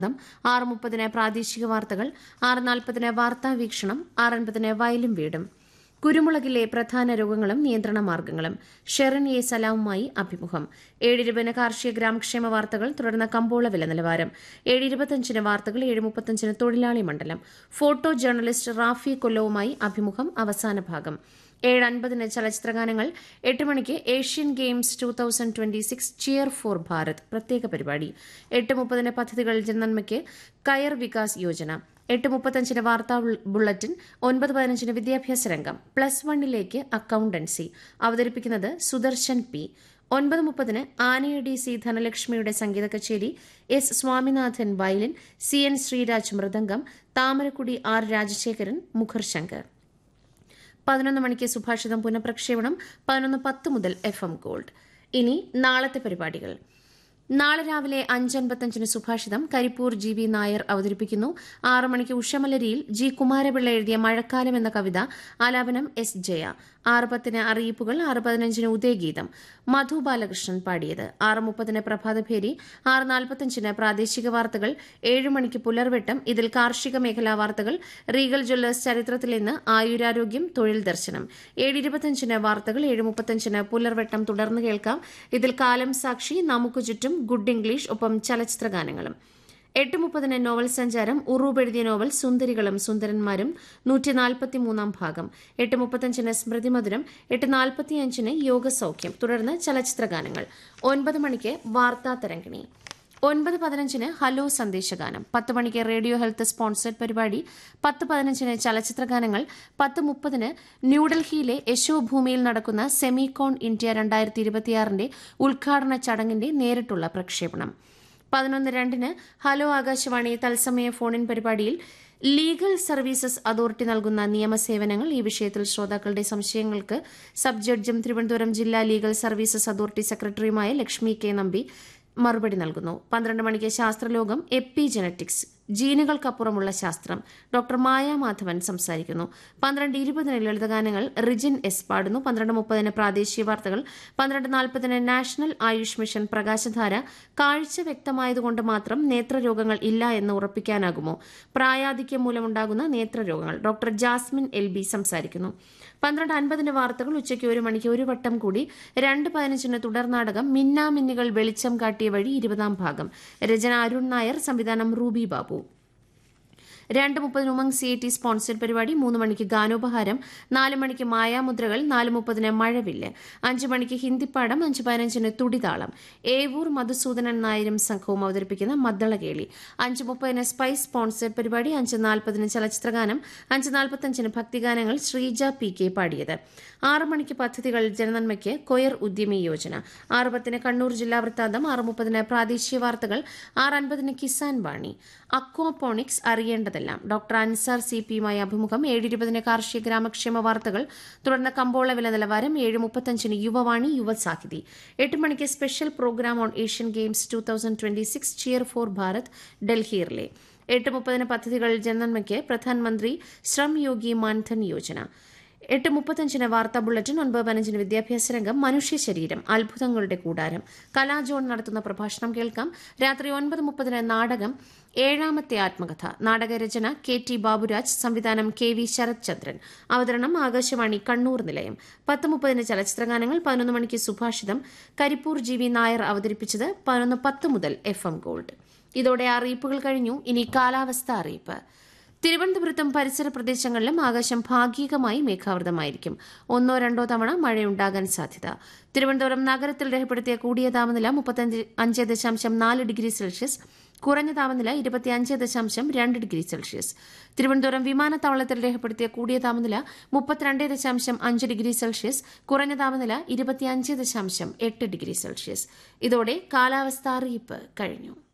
ആറ് മുപ്പതിന് പ്രാദേശിക വാർത്തകൾ ആറ് നാൽപ്പതിന് വാർത്താ വീക്ഷണം ആറ് അൻപതിന് വയലും വീടും കുരുമുളകിലെ പ്രധാന രോഗങ്ങളും നിയന്ത്രണ മാർഗങ്ങളും ഷെറിൻ എ സലാമുമായി അഭിമുഖം ഏഴിരുപതിന് കാർഷിക ഗ്രാമക്ഷേമ വാർത്തകൾ തുടർന്ന് കമ്പോള വില നിലവാരം ഏഴ് ഇരുപത്തിയഞ്ചിന് വാർത്തകൾ ഏഴ് മുപ്പത്തഞ്ചിന് തൊഴിലാളി മണ്ഡലം ഫോട്ടോ ജേർണലിസ്റ്റ് റാഫി കൊല്ലവുമായി അഭിമുഖം അവസാന ഭാഗം ഏഴ് അൻപതിന് ചലച്ചിത്രഗാനങ്ങൾ എട്ട് മണിക്ക് Asian games two thousand twenty six cheer for Bharat പ്രത്യേക പരിപാടി എട്ട് മുപ്പതിന് പദ്ധതികൾ ജനനന്മയ്ക്ക് കയർ വികാസ് യോജന എട്ട് മുപ്പത്തഞ്ചിന് വാർത്താ ബുള്ളറ്റിൻ ഒൻപത് പതിനഞ്ചിന് വിദ്യാഭ്യാസ രംഗം പ്ലസ് വണ്ണിലേക്ക് അക്കൌണ്ടൻസി അവതരിപ്പിക്കുന്നത് സുദർശൻ പി ഒൻപത് മുപ്പതിന് ആനയടി സി ധനലക്ഷ്മിയുടെ സംഗീത കച്ചേരി S Swaminathan violin C N Sreeraj മൃദംഗം താമരക്കുടി ആർ രാജശേഖരൻ മുഖർശങ്കർ പതിനൊന്ന് മണിക്ക് സുഭാഷിതം പുനഃപ്രക്ഷേപണം പതിനൊന്ന് പത്ത് മുതൽ എഫ് എം ഗോൾഡ് ഇനി നാളത്തെ പരിപാടികൾ നാളെ രാവിലെ അഞ്ചൻപത്തഞ്ചിന് സുഭാഷിതം കരിപ്പൂർ ജി വി നായർ അവതരിപ്പിക്കുന്നു ആറ് മണിക്ക് ഉഷമലരിയിൽ ജി കുമാരപിള്ള എഴുതിയ മഴക്കാലം എന്ന കവിത ആലാപനം എസ് ജയ ആറ് പത്തിന് അറിയിപ്പുകൾ ആറ് പതിനഞ്ചിന് ഉദയഗീതം മധു ബാലകൃഷ്ണൻ പാടിയത് ആറ് മുപ്പതിന് പ്രഭാതഭേരി ആറ് നാൽപ്പത്തഞ്ചിന് പ്രാദേശിക വാർത്തകൾ ഏഴ് മണിക്ക് പുലർവെട്ടം ഇതിൽ കാർഷിക മേഖലാ വാർത്തകൾ റീഗൽ ജ്വല്ലേഴ്സ് ചരിത്രത്തിൽ ഇന്ന് ആയുരാരോഗ്യം തൊഴിൽ ദർശനം ഏഴ് ഇരുപത്തഞ്ചിന് വാർത്തകൾ ഏഴ് മുപ്പത്തഞ്ചിന് പുലർവെട്ടം തുടർന്ന് കേൾക്കാം ഇതിൽ കാലം സാക്ഷി നമുക്ക് ചുറ്റും ഗുഡ് ഇംഗ്ലീഷ് ഒപ്പം ചലച്ചിത്ര ഗാനങ്ങളും എട്ട് മുപ്പതിന് നോവൽ സഞ്ചാരം ഉറൂബ് എഴുതിയ നോവൽ സുന്ദരികളും സുന്ദരന്മാരും നൂറ്റി നാൽപ്പത്തിമൂന്നാം ഭാഗം എട്ട് മുപ്പത്തഞ്ചിന് സ്മൃതിമധുരം എട്ട് നാൽപ്പത്തിയഞ്ചിന് യോഗസൌഖ്യം തുടർന്ന് ചലച്ചിത്ര ഗാനങ്ങൾ ഒൻപത് മണിക്ക് വാർത്താ തരംഗിണി ഒൻപത് പതിനഞ്ചിന് ഹലോ സന്ദേശഗാനം പത്ത് മണിക്ക് റേഡിയോ ഹെൽത്ത് സ്പോൺസർഡ് പരിപാടി പത്ത് പതിനഞ്ചിന് ചലച്ചിത്ര ഗാനങ്ങൾ പത്ത് മുപ്പതിന് ന്യൂഡൽഹിയിലെ യശോഭൂമിയിൽ നടക്കുന്ന സെമികോൺ ഇന്ത്യ രണ്ടായിരത്തി ഇരുപത്തിയാറിന്റെ ഉദ്ഘാടന ചടങ്ങിന്റെ നേരിട്ടുള്ള പ്രക്ഷേപണം പതിനൊന്ന് രണ്ടിന് ഹലോ ആകാശവാണി തത്സമയ ഫോണിൻ പരിപാടിയിൽ ലീഗൽ സർവീസസ് അതോറിറ്റി നൽകുന്ന നിയമസേവനങ്ങൾ ഈ വിഷയത്തിൽ ശ്രോതാക്കളുടെ സംശയങ്ങൾക്ക് സബ് ജഡ്ജും തിരുവനന്തപുരം ജില്ലാ ലീഗൽ സർവീസസ് അതോറിറ്റി സെക്രട്ടറിയുമായ ലക്ഷ്മി കെ നമ്പി മറുപടി നൽകുന്നു പന്ത്രണ്ട് മണിക്ക് ശാസ്ത്രലോകം എപ്പി ജനറ്റിക്സ് ജീനുകൾക്കപ്പുറമുള്ള ശാസ്ത്രം ഡോക്ടർ മായ മാധവൻ സംസാരിക്കുന്നു പന്ത്രണ്ട് ഇരുപതിന് ലളിതഗാനങ്ങൾ റിജിൻ എസ് പാടുന്നു പന്ത്രണ്ട് മുപ്പതിന് പ്രാദേശിക വാർത്തകൾ പന്ത്രണ്ട് നാൽപ്പതിന് നാഷണൽ ആയുഷ് മിഷൻ പ്രകാശധാര കാഴ്ച വ്യക്തമായതുകൊണ്ട് മാത്രം നേത്രരോഗങ്ങൾ ഇല്ല എന്ന് ഉറപ്പിക്കാനാകുമോ പ്രായാധിക്യം മൂലമുണ്ടാകുന്ന നേത്രരോഗങ്ങൾ ഡോക്ടർ ജാസ്മിൻ എൽ ബി സംസാരിക്കുന്നു പന്ത്രണ്ട് അൻപതിന് വാർത്തകൾ ഉച്ചയ്ക്ക് ഒരു മണിക്ക് ഒരു വട്ടം കൂടി രണ്ട് പതിനഞ്ചിന് തുടർനാടകം മിന്നാമിന്നുകൾ വെളിച്ചം കാട്ടിയ വഴി ഇരുപതാം ഭാഗം രചന അരുൺ നായർ സംവിധാനം റൂബി ബാബു രണ്ട് മുപ്പതിന് Umang C I T sponsored പരിപാടി മൂന്ന് മണിക്ക് ഗാനോപഹാരം നാല് മണിക്ക് മായാമുദ്രകൾ നാല് മുപ്പതിന് മഴവില്ല് അഞ്ച് മണിക്ക് ഹിന്ദിപ്പാടം അഞ്ച് പതിനഞ്ചിന് തുടിതാളം ഏവൂർ മധുസൂദനൻ നായരും സംഘവും അവതരിപ്പിക്കുന്ന മദ്ദളകേളി അഞ്ച് മുപ്പതിന് സ്പൈസ് സ്പോൺസർഡ് പരിപാടി അഞ്ച് നാൽപ്പതിന് ചലച്ചിത്രഗാനം അഞ്ച് നാൽപ്പത്തഞ്ചിന് ഭക്തിഗാനങ്ങൾ ശ്രീജ പി കെ പാടിയത് ആറ് മണിക്ക് പദ്ധതികൾ ജനനന്മയ്ക്ക് കൊയർ ഉദ്യമി യോജന ആറ് പത്തിന് കണ്ണൂർ ജില്ലാ വൃത്താന്തം ആറ് മുപ്പതിന് പ്രാദേശിക വാർത്തകൾ ആറ് അൻപതിന് കിസാൻ വാണി അക്വാപോണിക്സ് അറിയേണ്ടതെല്ലാം ഡോക്ടർ അൻസാർ സി പിയുമായി അഭിമുഖം ഏഴ് ഇരുപതിന് കാർഷിക ഗ്രാമക്ഷേമ വാർത്തകൾ തുടർന്ന് കമ്പോള വില നിലവാരം ഏഴ് മുപ്പത്തഞ്ചിന് യുവവാണി യുവസാഹിതി എട്ട് മണിക്ക് special programme on Asian games two thousand twenty six cheer for Bharat ഡൽഹിയിലെ എട്ട് മുപ്പതിന് പദ്ധതികൾ ജനനന്മയ്ക്ക് പ്രധാനമന്ത്രി ശ്രം യോഗി മാൻധൻ യോജന എട്ട് മുപ്പത്തഞ്ചിന് വാർത്താ ബുള്ളറ്റിൻ ഒൻപത് പതിനഞ്ചിന് വിദ്യാഭ്യാസ രംഗം മനുഷ്യ ശരീരം അത്ഭുതങ്ങളുടെ കൂടാരം കലാജോൺ നടത്തുന്ന പ്രഭാഷണം കേൾക്കാം രാത്രി ഒൻപത് മുപ്പതിന് നാടകം ഏഴാമത്തെ ആത്മകഥ നാടകരചന കെ ടി ബാബുരാജ് സംവിധാനം കെ വി ശരത് ചന്ദ്രൻ അവതരണം ആകാശവാണി കണ്ണൂർ നിലയം പത്ത് മുപ്പതിന് ചലച്ചിത്രഗാനങ്ങൾ പതിനൊന്ന് മണിക്ക് സുഭാഷിതം കരിപ്പൂർ ജി വി നായർ അവതരിപ്പിച്ചത് പതിനൊന്ന് പത്ത് മുതൽ എഫ് എം ഗോൾഡ് ഇതോടെ അറിയിപ്പുകൾ കഴിഞ്ഞു ഇനി കാലാവസ്ഥ അറിയിപ്പ് തിരുവനന്തപുരത്തും പരിസര പ്രദേശങ്ങളിലും ആകാശം ഭാഗികമായി മേഘാവൃതമായിരിക്കും ഒന്നോ രണ്ടോ തവണ മഴയുണ്ടാകാൻ സാധ്യത തിരുവനന്തപുരം നഗരത്തിൽ രേഖപ്പെടുത്തിയ കൂടിയ താപനില മുപ്പത്തഞ്ച് അഞ്ച് ദശാംശം നാല് ഡിഗ്രി സെൽഷ്യസ് കുറഞ്ഞ താപനില ഇരുപത്തിയഞ്ച് ദശാംശം രണ്ട് ഡിഗ്രി സെൽഷ്യസ് തിരുവനന്തപുരം വിമാനത്താവളത്തിൽ രേഖപ്പെടുത്തിയ കൂടിയ താപനില മുപ്പത്തിരണ്ട് ദശാംശം അഞ്ച് ഡിഗ്രി സെൽഷ്യസ് കുറഞ്ഞ താപനില ഇരുപത്തിയഞ്ച് ദശാംശം എട്ട് ഡിഗ്രി സെൽഷ്യസ് ഇതോടെ കാലാവസ്ഥ അറിയിപ്പ് കഴിഞ്ഞു